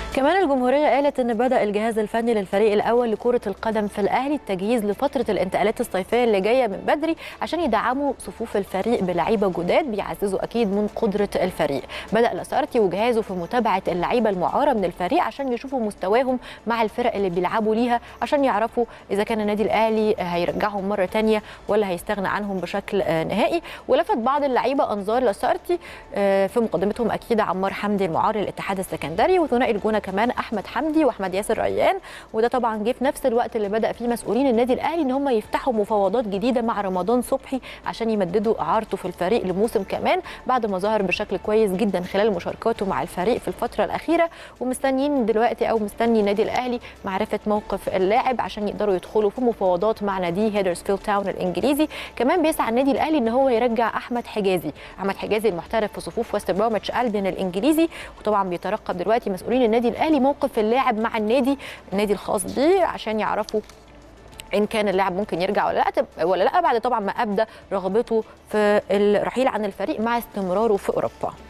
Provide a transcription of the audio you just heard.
كمان الجمهورية قالت إن بدأ الجهاز الفني للفريق الأول لكرة القدم في الأهلي التجهيز لفترة الانتقالات الصيفية اللي جاية من بدري عشان يدعموا صفوف الفريق بلعيبة جداد بيعززوا أكيد من قدرة الفريق بدأ لاسارتي وجهازه في متابعة اللعيبة المعارة من الفريق عشان يشوفوا مستواهم مع الفرق اللي بيلعبوا ليها عشان يعرفوا إذا كان النادي الأهلي هيرجعهم مرة تانية ولا هيستغنى عنهم بشكل نهائي ولفت بعض اللعيبة أنظار لاسارتي في مقدمتهم أكيد عمار حمدي المعار للاتحاد السكندري وثنائي الجونه كمان احمد حمدي واحمد ياسر ريان وده طبعا جه في نفس الوقت اللي بدا فيه مسؤولين النادي الاهلي ان هم يفتحوا مفاوضات جديده مع رمضان صبحي عشان يمددوا اعارته في الفريق لموسم كمان بعد ما ظهر بشكل كويس جدا خلال مشاركاته مع الفريق في الفتره الاخيره ومستنيين دلوقتي او مستني النادي الاهلي معرفه موقف اللاعب عشان يقدروا يدخلوا في مفاوضات مع نادي هيدرسفيلد تاون الانجليزي كمان بيسعى النادي الاهلي ان هو يرجع احمد حجازي احمد حجازي المحترف في صفوف وست بروميتش البين الانجليزي وطبعا بيترقب دلوقتي مسؤولين النادي الاهلي موقف اللاعب مع النادي النادي الخاص بيه عشان يعرفوا ان كان اللاعب ممكن يرجع ولا لا ولا لا بعد طبعا ما ابدى رغبته في الرحيل عن الفريق مع استمراره في اوروبا